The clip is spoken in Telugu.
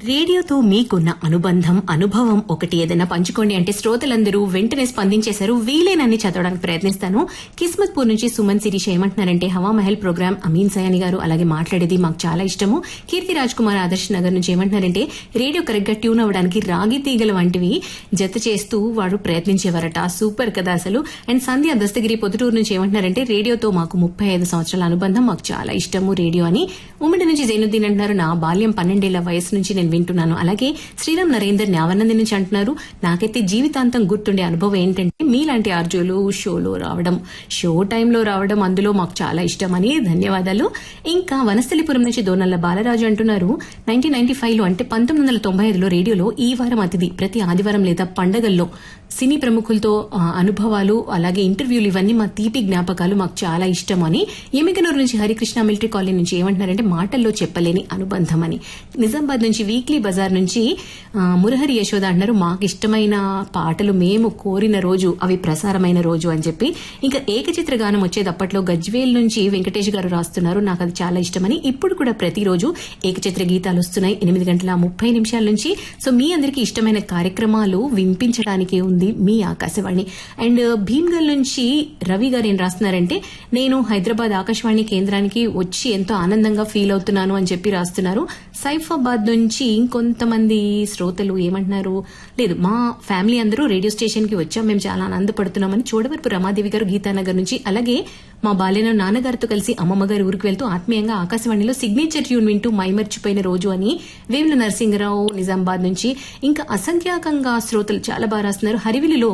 రేడియోతో మీకున్న అనుబంధం అనుభవం ఒకటి ఏదైనా పంచుకోండి అంటే శ్రోతలందరూ వెంటనే స్పందించేశారు వీలైనన్ని చదవడానికి ప్రయత్నిస్తాను కిస్మత్పూర్ నుంచి సుమన్ శిరీష ఏమంటున్నారంటే హవా మహల్ ప్రోగ్రామ్ అమీన్ సయాని గారు అలాగే మాట్లాడేది మాకు చాలా ఇష్టము కీర్తి రాజ్ కుమార్ ఆదర్శ్ నగర్ నుంచి ఏమంటున్నారంటే రేడియో కరెక్ట్ గా ట్యూన్ అవ్వడానికి రాగి తీగల వంటివి జత చేస్తూ వాడు ప్రయత్నించేవారట సూపర్ కదా అసలు అండ్ సంధ్య దస్తగిరి పొద్దుటూరు నుంచి ఏమంటున్నారంటే రేడియోతో మాకు ముప్పై ఐదు సంవత్సరాల అనుబంధం మాకు చాలా ఇష్టము రేడియో అని ఉమ్మడి నుంచి జైనుద్దీన్ అంటున్నారు నా బాల్యం పన్నెండేళ్ల వయసు నుంచి నేను వింటున్నాను అలాగే శ్రీరామ్ నరేందర్ న్యావనంది నుంచి అంటున్నారు నాకైతే జీవితాంతం గుర్తుండే అనుభవం ఏంటంటే మీలాంటి ఆర్జోలు షోలో రావడం షో టైంలో రావడం అందులో మాకు చాలా ఇష్టమని ధన్యవాదాలు ఇంకా వనస్థలిపురం నుంచి దోనల్ల బాలరాజు అంటున్నారు నైన్టీన్ నైన్టీ ఫైవ్ లో అంటే పంతొమ్మిది వందల తొంభై ఐదులో రేడియోలో ఈ వారం అతిథి ప్రతి ఆదివారం లేదా పండగల్లో సినీ ప్రముఖులతో ఆ, అనుభవాలు అలాగే ఇంటర్వ్యూలు ఇవన్నీ మా తీపి జ్ఞాపకాలు మాకు చాలా ఇష్టం అని ఎమికనూరు నుంచి హరికృష్ణ మిలిటరీ కాలనీ నుంచి ఏమంటున్నారంటే మాటల్లో చెప్పలేని అనుబంధం అని నిజామాబాద్ నుంచి వీక్లీ బజార్ నుంచి ఆ, మురహరి యశోద అంటున్నారు మాకు ఇష్టమైన పాటలు మేము కోరిన రోజు అవి ప్రసారమైన రోజు అని చెప్పి ఇంకా ఏకచిత్ర గానం వచ్చేది అప్పట్లో గజ్వేల్ నుంచి వెంకటేష్ గారు రాస్తున్నారు నాకు అది చాలా ఇష్టమని ఇప్పుడు కూడా ప్రతిరోజు ఏకచిత్ర గీతాలు వస్తున్నాయి ఎనిమిది గంటల ముప్పై నిమిషాల నుంచి సో మీ అందరికీ ఇష్టమైన కార్యక్రమాలు వినిపించడానికి ఉంది మీ ఆకాశవాణి అండ్ భీమ్గల్ నుంచి రవి గారు ఏం రాస్తున్నారంటే నేను హైదరాబాద్ ఆకాశవాణి కేంద్రానికి వచ్చి ఎంతో ఆనందంగా ఫీల్ అవుతున్నాను అని చెప్పి రాస్తున్నారు సైఫాబాద్ నుంచి ఇంకొంతమంది శ్రోతలు ఏమంటున్నారు లేదు మా ఫ్యామిలీ అందరూ రేడియో స్టేషన్ కి వచ్చాం మేము చాలా ఆనందపడుతున్నామని చోడవరపు రమాదేవి గారు గీతానగర్ నుంచి అలాగే మా బాల్యంలో నాన్నగారితో కలిసి అమ్మమ్మ గారి ఊరికి వెళ్తూ ఆత్మీయంగా ఆకాశవాణిలో సిగ్నేచర్ ట్యూన్ వింటూ మైమర్చిపోయిన రోజు అని వేముల నరసింహరావు నిజామాబాద్ నుంచి ఇంకా అసంఖ్యాకంగా శ్రోతలు చాలా బాగా రాస్తున్నారు హరివిలిలో